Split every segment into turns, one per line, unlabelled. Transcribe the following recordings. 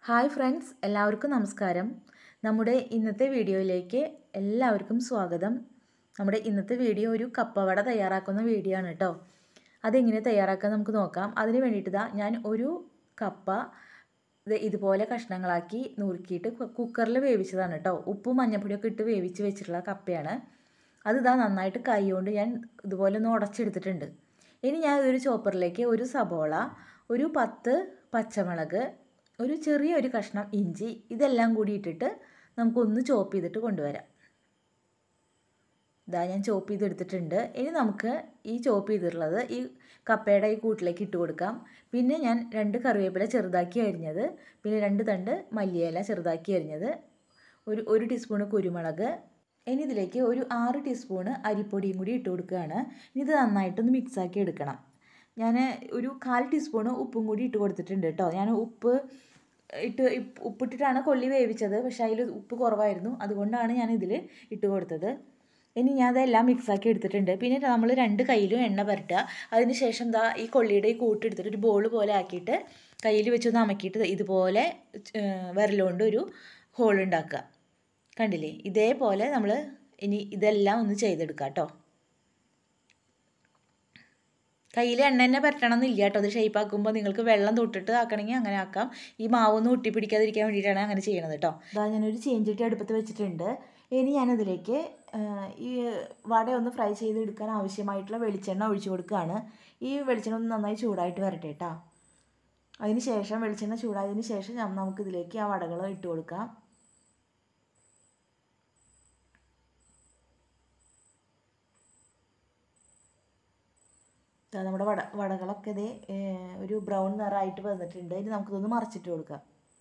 hi friends എല്ലാവർക്കും നമസ്കാരം നമ്മുടെ ഇന്നത്തെ വീഡിയോയിലേക്ക് എല്ലാവർക്കും സ്വാഗതം നമ്മുടെ ഇന്നത്തെ വീഡിയോ ഒരു കപ്പവട തയ്യാറാക്കുന്ന വീഡിയോ ആണ് കേട്ടോ അതെങ്ങനെ തയ്യാറാക്കാൻ നമുക്ക് നോക്കാം അതിന് വേണ്ടിയിട്ട് ഇതാ ഞാൻ ഒരു കപ്പ ഇത് ഇതുപോലെ കഷ്ണങ്ങളാക്കി നുറുക്കിയിട്ട് കുക്കറിൽ വേവിച്ചതാണ് കേട്ടോ ഉപ്പും മഞ്ഞപ്പൊടിയൊക്കെ ഇട്ട് വേവിച്ച് വെച്ചിട്ടുള്ള കപ്പയാണ് അത് ഇതാ നന്നായിട്ട് കൈ കൊണ്ട് ഞാൻ ഇതുപോലെ ഒന്ന് ഉടച്ചെടുത്തിട്ടുണ്ട് ഇനി ഞാൻ ഇതൊരു ചോപ്പറിലേക്ക് ഒരു സബോള ഒരു പത്ത് പച്ചമുളക് ഒരു ചെറിയ ഒരു കഷ്ണം ഇഞ്ചി ഇതെല്ലാം കൂടി ഇട്ടിട്ട് നമുക്കൊന്ന് ചോപ്പ് ചെയ്തിട്ട് കൊണ്ടുവരാം ഇതാ ഞാൻ ചോപ്പ് ചെയ്തെടുത്തിട്ടുണ്ട് ഇനി നമുക്ക് ഈ ചോപ്പ് ചെയ്തിട്ടുള്ളത് ഈ കപ്പയുടെ ഈ കൂട്ടിലേക്ക് ഇട്ട് കൊടുക്കാം പിന്നെ ഞാൻ രണ്ട് കറിവേപ്പില ചെറുതാക്കി അരിഞ്ഞത് പിന്നെ രണ്ട് തണ്ട് മല്ലിയില ചെറുതാക്കി അരിഞ്ഞത് ഒരു ഒരു ടീസ്പൂണ് കുരുമുളക് ഇനി ഇതിലേക്ക് ഒരു ആറ് ടീസ്പൂണ് അരിപ്പൊടിയും കൂടി ഇട്ട് കൊടുക്കുകയാണ് ഇനി ഇത് നന്നായിട്ടൊന്ന് മിക്സാക്കി എടുക്കണം ഞാൻ ഒരു കാൽ ടീസ്പൂണ് ഉപ്പും കൂടി ഇട്ട് കൊടുത്തിട്ടുണ്ട് കേട്ടോ ഞാൻ ഉപ്പ് ഇട്ട് ഉപ്പിട്ടിട്ടാണ് കൊള്ളി വേവിച്ചത് പക്ഷേ അതിൽ ഉപ്പ് കുറവായിരുന്നു അതുകൊണ്ടാണ് ഞാൻ ഇതിൽ ഇട്ട് കൊടുത്തത് ഇനി ഞാൻ അതെല്ലാം മിക്സാക്കി എടുത്തിട്ടുണ്ട് പിന്നെ നമ്മൾ രണ്ട് കയ്യിലും എണ്ണ പുരട്ടുക അതിന് ശേഷം ദാ ഈ കൊള്ളിയുടെ ഈ കൂട്ടെടുത്തിട്ട് ഒരു ബോൾ പോലെ ആക്കിയിട്ട് കയ്യിൽ വെച്ചൊന്ന് അമക്കിയിട്ട് ഇതുപോലെ വിരലുകൊണ്ട് ഒരു ഹോൾ ഉണ്ടാക്കുക കണ്ടില്ലേ ഇതേപോലെ നമ്മൾ ഇനി ഇതെല്ലാം ഒന്ന് ചെയ്തെടുക്കാം കേട്ടോ കയ്യിൽ എണ്ണ തന്നെ പരട്ടണം എന്നില്ല കേട്ടോ അത് ഷേപ്പ് ആക്കുമ്പോൾ നിങ്ങൾക്ക് വെള്ളം തൊട്ടിട്ട് ആക്കണമെങ്കിൽ അങ്ങനെ ആക്കാം ഈ മാവൊന്നും ഒട്ടി പിടിക്കാതിരിക്കാൻ വേണ്ടിയിട്ടാണ് അങ്ങനെ ചെയ്യണത് കേട്ടോ അതാ ഞാനൊരു ചേഞ്ചിട്ടി അടുപ്പത്ത് വെച്ചിട്ടുണ്ട് ഇനി ഞാനതിലേക്ക് ഈ വട ഒന്ന് ഫ്രൈ ചെയ്തെടുക്കാൻ ആവശ്യമായിട്ടുള്ള വെളിച്ചെണ്ണ ഒഴിച്ചു കൊടുക്കുകയാണ് ഈ വെളിച്ചെണ്ണ ഒന്ന് നന്നായി ചൂടായിട്ട് വരട്ടെ കേട്ടോ അതിന് ശേഷം വെളിച്ചെണ്ണ ചൂടായതിന് ശേഷം നമുക്കിതിലേക്ക് ആ വടകൾ ഇട്ട് കൊടുക്കാം നമ്മുടെ വട വടകളൊക്കെ ഇതേ ഒരു ബ്രൗൺ നിറമായിട്ട് വന്നിട്ടുണ്ട് ഇനി നമുക്കിതൊന്ന് മറിച്ചിട്ട് കൊടുക്കാം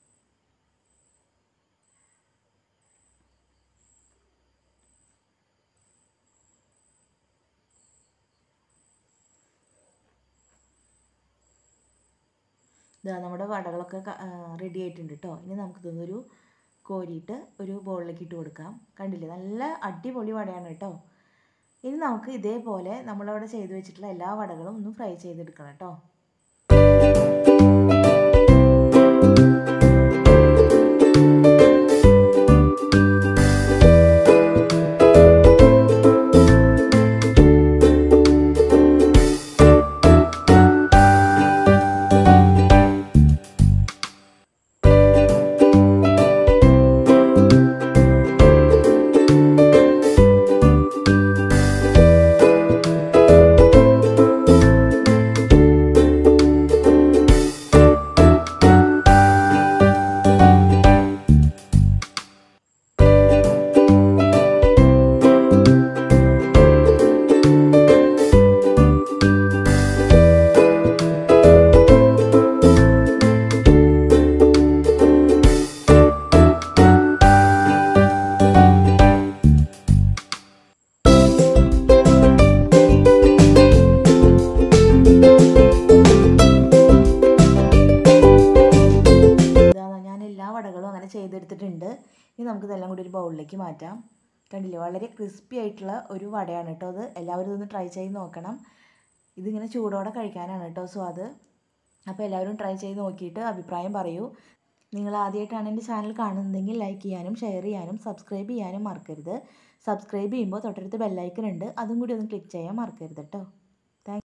ഇതാ നമ്മുടെ വടകളൊക്കെ റെഡി ആയിട്ടുണ്ട് കേട്ടോ ഇനി നമുക്കിതൊന്നൊരു കോരിയിട്ട് ഒരു ബോളിലേക്ക് ഇട്ട് കൊടുക്കാം കണ്ടില്ലേ നല്ല അടിപൊളി വടയാണ് കേട്ടോ ഇനി നമുക്ക് ഇതേപോലെ നമ്മളവിടെ ചെയ്തു വെച്ചിട്ടുള്ള എല്ലാ വടകളും ഒന്ന് ഫ്രൈ ചെയ്തെടുക്കണം കേട്ടോ എല്ലാ വടകളും അങ്ങനെ ചെയ്തെടുത്തിട്ടുണ്ട് ഇനി നമുക്കിതെല്ലാം കൂടി ഒരു ബൗളിലേക്ക് മാറ്റാം കണ്ടില്ലേ വളരെ ക്രിസ്പി ആയിട്ടുള്ള ഒരു വടയാണ് കേട്ടോ അത് എല്ലാവരും ഇതൊന്ന് ട്രൈ ചെയ്ത് നോക്കണം ഇതിങ്ങനെ ചൂടോടെ കഴിക്കാനാണ് കേട്ടോ സ്വാദ് അപ്പോൾ എല്ലാവരും ട്രൈ ചെയ്ത് നോക്കിയിട്ട് അഭിപ്രായം പറയൂ നിങ്ങൾ ആദ്യമായിട്ടാണ് എൻ്റെ ചാനൽ കാണുന്നതെങ്കിൽ ലൈക്ക് ചെയ്യാനും ഷെയർ ചെയ്യാനും സബ്സ്ക്രൈബ് ചെയ്യാനും മറക്കരുത് സബ്സ്ക്രൈബ് ചെയ്യുമ്പോൾ തൊട്ടടുത്ത് ബെല്ലൈക്കൺ ഉണ്ട് അതും കൂടി ഒന്ന് ക്ലിക്ക് ചെയ്യാൻ മറക്കരുത് കേട്ടോ